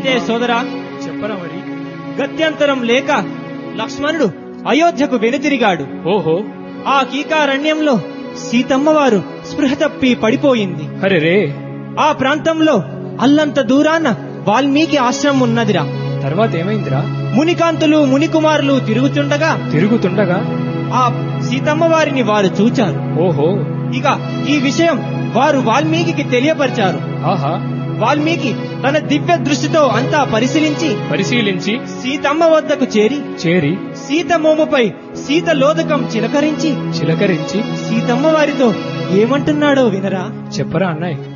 అయితే సోదరా చెప్పరా మరి గత్యంతరం లేక లక్ష్మణుడు అయోధ్యకు వెనుతిరిగాడు ఓహో ఆ కీకారణ్యంలో సీతమ్మ వారు స్పృహ తప్పి పడిపోయింది అరే రే ఆ ప్రాంతంలో అల్లంత దూరాన వాల్మీకి ఆశ్రమం ఉన్నదిరా తర్వాత ఏమైందిరా మునికాంతులు మునికుమారులు తిరుగుతుండగా తిరుగుతుండగా ఆ సీతమ్మ వారిని వారు చూచారు ఓహో ఇక ఈ విషయం వారు వాల్మీకి తెలియపరిచారు ఆహా వాల్మీకి తన దివ్య దృష్టితో అంతా పరిశీలించి పరిశీలించి సీతమ్మ వద్దకు చేరి చేరి సీత మోముపై సీత లోదకం చిలకరించి చిలకరించి సీతమ్మ వారితో ఏమంటున్నాడో వినరా చెప్పరా అన్నయ్య